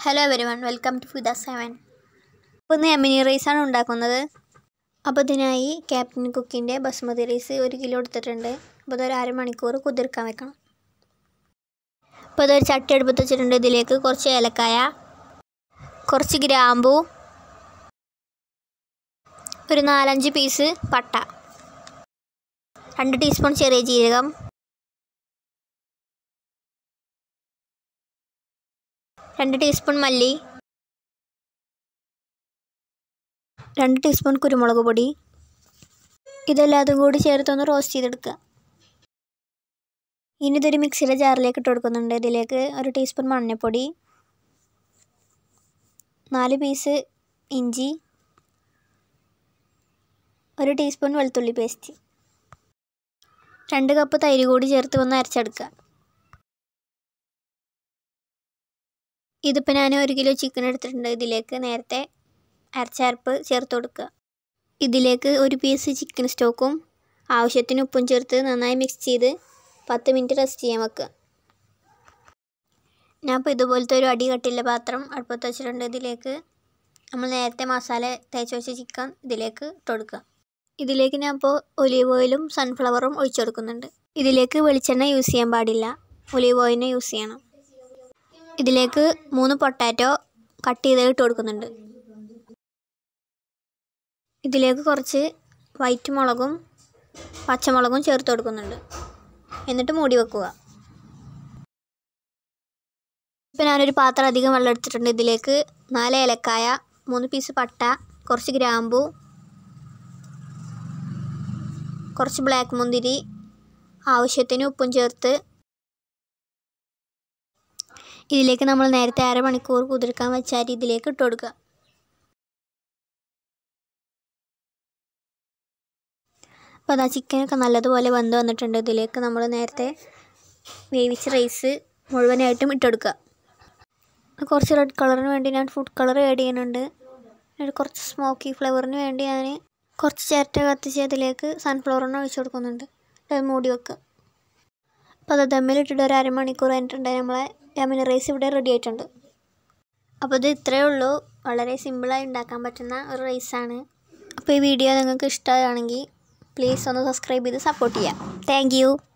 hello everyone welcome to Fida seven അപ്പോൾ ഇന്ന് എമിനി റൈസാണ് ഉണ്ടാക്കുന്നത് അപ്പോൾ ഇതിനായി ക്യാപ്റ്റൻ കുക്കിൻ്റെ ബസ്മതി റൈസ് ഒരു കിലോ എടുത്തിട്ടുണ്ട് അപ്പോൾ ഇതൊരു അരമണിക്കൂർ കുതിർക്കാൻ വെക്കണം അപ്പോൾ ഇതൊരു ചട്ടി അടുപ്പത്ത് വെച്ചിട്ടുണ്ട് ഇതിലേക്ക് കുറച്ച് ഏലക്കായ കുറച്ച് ഗ്രാമ്പു ഒരു നാലഞ്ച് പീസ് പട്ട രണ്ട് ടീസ്പൂൺ ചെറിയ ജീരകം രണ്ട് ടീസ്പൂൺ മല്ലി രണ്ട് ടീസ്പൂൺ കുരുമുളക് പൊടി ഇതെല്ലാതും കൂടി ചേർത്തൊന്ന് റോസ്റ്റ് ചെയ്തെടുക്കുക ഇനി ഇതൊരു മിക്സിയുടെ ജാറിലേക്ക് ഇട്ട് കൊടുക്കുന്നുണ്ട് ഇതിലേക്ക് ഒരു ടീസ്പൂൺ മഞ്ഞൾപ്പൊടി നാല് പീസ് ഇഞ്ചി ഒരു ടീസ്പൂൺ വെളുത്തുള്ളി പേസ്റ്റ് രണ്ട് കപ്പ് തൈര് കൂടി ചേർത്ത് ഒന്ന് അരച്ചെടുക്കുക ഇതിപ്പോൾ ഞാൻ ഒരു കിലോ ചിക്കൻ എടുത്തിട്ടുണ്ട് ഇതിലേക്ക് നേരത്തെ അരച്ചരപ്പ് ചേർത്ത് കൊടുക്കുക ഇതിലേക്ക് ഒരു പീസ് ചിക്കൻ സ്റ്റോക്കും ആവശ്യത്തിന് ഉപ്പും ചേർത്ത് നന്നായി മിക്സ് ചെയ്ത് പത്ത് മിനിറ്റ് റെസ്റ്റ് ചെയ്യാൻ വെക്കുക ഞാൻ ഇപ്പോൾ ഇതുപോലത്തെ ഒരു അടി കട്ടിയുള്ള പാത്രം അടുപ്പത്ത് വെച്ചിട്ടുണ്ട് ഇതിലേക്ക് നമ്മൾ നേരത്തെ മസാല തേച്ച് വെച്ച ചിക്കൻ ഇതിലേക്ക് ഇട്ട് കൊടുക്കുക ഇതിലേക്ക് ഞാൻ ഇപ്പോൾ ഒലീവ് ഓയിലും സൺഫ്ലവറും ഒഴിച്ചു കൊടുക്കുന്നുണ്ട് ഇതിലേക്ക് വെളിച്ചെണ്ണ യൂസ് ചെയ്യാൻ പാടില്ല ഒലീവ് ഓയിലിനെ യൂസ് ചെയ്യണം ഇതിലേക്ക് മൂന്ന് പൊട്ടാറ്റോ കട്ട് ചെയ്ത് ഇട്ട് കൊടുക്കുന്നുണ്ട് ഇതിലേക്ക് കുറച്ച് വൈറ്റ് മുളകും പച്ചമുളകും ചേർത്ത് കൊടുക്കുന്നുണ്ട് എന്നിട്ട് മൂടി വെക്കുക ഇപ്പം ഞാനൊരു പാത്രം അധികം വെള്ളം എടുത്തിട്ടുണ്ട് ഇതിലേക്ക് നാല് ഏലക്കായ മൂന്ന് പീസ് പട്ട കുറച്ച് ഗ്രാമ്പു കുറച്ച് ബ്ലാക്ക് മുന്തിരി ആവശ്യത്തിന് ഉപ്പും ചേർത്ത് ഇതിലേക്ക് നമ്മൾ നേരത്തെ അരമണിക്കൂർ കുതിർക്കാൻ വെച്ച അരി ഇതിലേക്ക് ഇട്ട് കൊടുക്കുക അപ്പോൾ അതാ ചിക്കനൊക്കെ നല്ലതുപോലെ വെന്ത് വന്നിട്ടുണ്ട് ഇതിലേക്ക് നമ്മൾ നേരത്തെ വേവിച്ച റൈസ് മുഴുവനായിട്ടും ഇട്ടെടുക്കുക കുറച്ച് റെഡ് കളറിന് വേണ്ടി ഞാൻ ഫുഡ് കളർ ആഡ് ചെയ്യുന്നുണ്ട് ഒരു കുറച്ച് സ്മോക്കി ഫ്ലേവറിന് വേണ്ടി ഞാൻ കുറച്ച് ചിരട്ട കത്തിച്ച് അതിലേക്ക് സൺഫ്ലവറിന് ഒഴിച്ചു കൊടുക്കുന്നുണ്ട് അത് മൂടി വെക്കുക അപ്പോൾ അത് ദമ്മിലിട്ടിട്ട് ഒരു അരമണിക്കൂർ കഴിഞ്ഞിട്ടുണ്ട് നമ്മളെ യമനി റൈസ് ഇവിടെ റെഡി ആയിട്ടുണ്ട് അപ്പോൾ ഇത് ഇത്രയേ ഉള്ളൂ വളരെ സിമ്പിളായി ഉണ്ടാക്കാൻ പറ്റുന്ന ഒരു റൈസാണ് അപ്പോൾ ഈ വീഡിയോ നിങ്ങൾക്ക് ഇഷ്ടമാണെങ്കിൽ പ്ലീസ് ഒന്ന് സബ്സ്ക്രൈബ് ചെയ്ത് സപ്പോർട്ട് ചെയ്യാം താങ്ക്